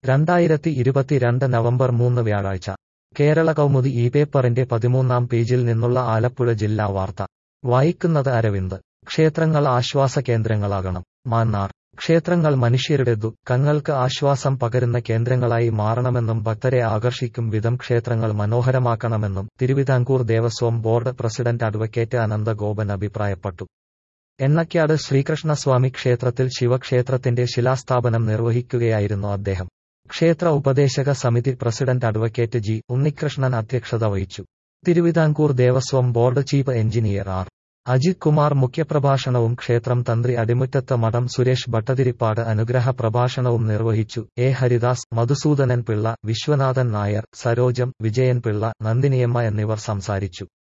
രണ്ടായിരത്തി ഇരുപത്തിരണ്ട് നവംബർ മൂന്ന് വ്യാഴാഴ്ച കേരള കൗമുദി ഈ പേപ്പറിന്റെ പതിമൂന്നാം പേജിൽ നിന്നുള്ള ആലപ്പുഴ ജില്ലാ വാർത്ത വായിക്കുന്നത് അരവിന്ദ് ക്ഷേത്രങ്ങൾ ആശ്വാസ കേന്ദ്രങ്ങളാകണം മാന്നാർ ക്ഷേത്രങ്ങൾ മനുഷ്യരുടെ ദുഃഖങ്ങൾക്ക് ആശ്വാസം പകരുന്ന കേന്ദ്രങ്ങളായി മാറണമെന്നും ഭക്തരെ ആകർഷിക്കും വിധം ക്ഷേത്രങ്ങൾ മനോഹരമാക്കണമെന്നും Thiruvithamkoor Devaswom board president advocate Ananthagopan അഭിപ്രായപ്പെട്ടു എണ്ണക്കാട് ശ്രീകൃഷ്ണസ്വാമി ക്ഷേത്രത്തിൽ ശിവക്ഷേത്രത്തിന്റെ ശിലാസ്ഥാപനം നിർവഹിക്കുകയായിരുന്നു അദ്ദേഹം ക്ഷേത്ര ഉപദേശക സമിതി പ്രസിഡന്റ് അഡ്വക്കേറ്റ് ജി ഉണ്ണികൃഷ്ണൻ അധ്യക്ഷത വഹിച്ചു Thiruvithamkoor Devaswom board chief engineer R Ajith Kumar മുഖ്യപ്രഭാഷണവും ക്ഷേത്രം തന്ത്രി അടിമുറ്റത്ത് മഠം സുരേഷ് ഭട്ടതിരിപ്പാട് അനുഗ്രഹ പ്രഭാഷണവും നിർവഹിച്ചു എ ഹരിദാസ് മധുസൂദനൻ പിള്ള വിശ്വനാഥൻ നായർ സരോജം വിജയൻ പിള്ള നന്ദിനിയമ്മ എന്നിവർ സംസാരിച്ചു